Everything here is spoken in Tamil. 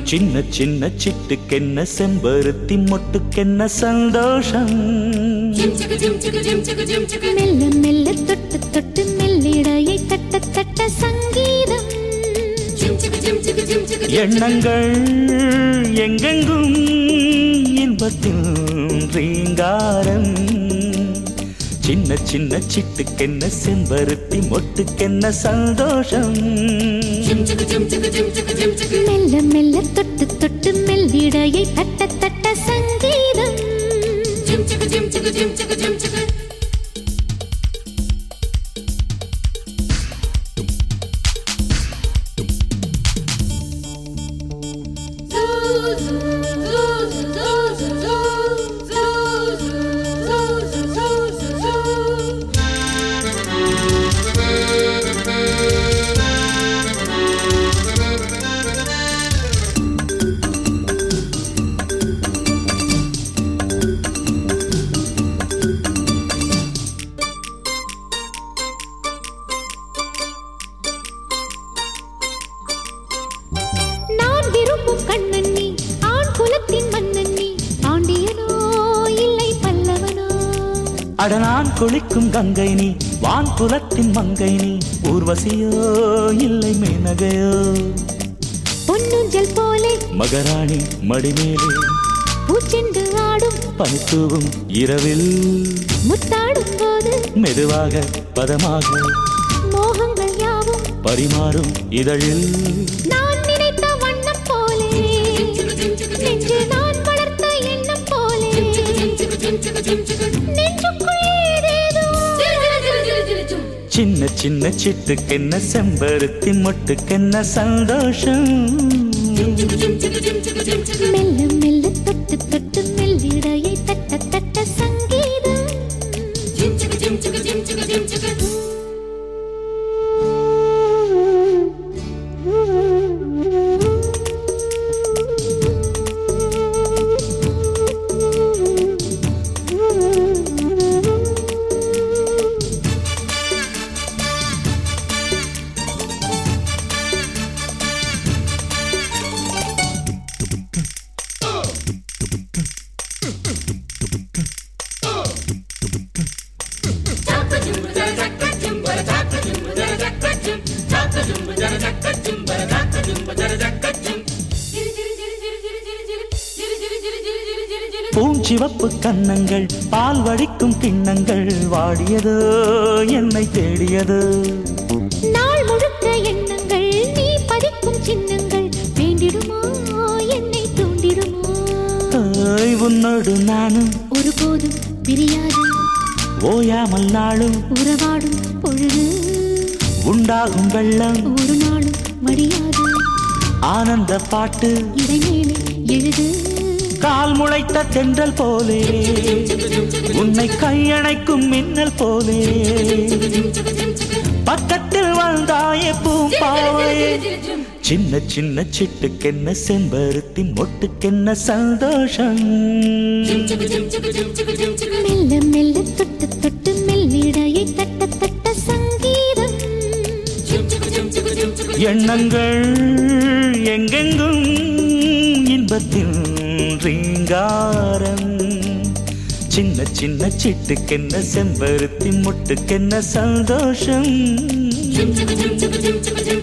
சின்ன சின்ன சிட்டுக்கென்ன செம்பருத்தி மொட்டுக்கென்ன சந்தோஷம் மெல்ல மெல்ல தொட்டு தொட்டு மெல்லிடையை தட்ட தட்ட சங்கீதம் எண்ணங்கள் எங்கெங்கும் இன்பத்தில் ரீங்காரம் சின்ன சின்ன சிட்டுக்கென்ன செம்பருத்தி மொட்டுக்கென்ன சந்தோஷம் மெல்ல மெல்ல தொட்டு தொட்டு மெல்லிடையை தட்ட தட்ட சங்கீதம் நான் விரும்பும் கண்ணன் நீ ஆண் குலத்தின் மன்னன் நீ பாண்டியனோ இல்லை பல்லவனோ அட நான் குளிக்கும் கங்கை நீ வான் புலத்தின் மங்கை நீ ஊர்வசியோ இல்லை மேனகையோ பொன்னுஞ்சல் போலே மகராணி மடிமேலே பூச்செண்டு ஆடும் பனித்தூவும் இரவில் முத்தாடும் போது மெதுவாக பதமாக மோகங்கள் யாவும் பரிமாறும் இதழில் நான் நினைத்த வண்ணம் போலே நெஞ்சு நான் வளர்த்த எண்ணம் போலே நெஞ்சுக்குள் ஏதேதோ சின்ன சின்ன சிட்டுக்கென்ன செம்பருத்தி மொட்டுக்கென்ன சந்தோஷம் மெல்ல மெல்ல தொட்டு தொட்டு மெல்லிடையை தட்ட தட்ட சங்கீதம் பூஞ்சிவப்பு கன்னங்கள் பால் வடிக்கும் கிண்ணங்கள் வாடியதோ என்னை தேடியதோ நாள் முழுக்க எண்ணங்கள் நீ படிக்கும் சின்னங்கள் வேண்டிடுமோ என்னை தூண்டிடுமோ ஓய், உன்னோடு நானும் ஒருபோதும் பிரியாது ஓயாமல் நாளும் உறவாடும் பொழுது உண்டாகும் வெள்ளம் ஒரு நாளும் மடியாது ஆனந்த பாட்டு இடைமேலே எழுது கால் முளைத்த தென்றல் போலே உன்னை கையணைக்கும் மின்னல் போலே பக்கத்தில் வந்தாயே பூம்பாவையே சின்ன சின்ன சிட்டுக்கென்ன செம்பருத்தி மொட்டுக்கென்ன சந்தோஷம் மெல்ல மெல்ல தொட்டு தொட்டு மெல்லிடையை தட்ட தட்ட சங்கீதம் எண்ணங்கள் எங்கெங்கும் இன்பத்தில் ரீங்காரம் சின்ன சின்ன சிட்டுக்கென்ன செம்பருத்தி மொட்டுக்கென்ன சந்தோஷம்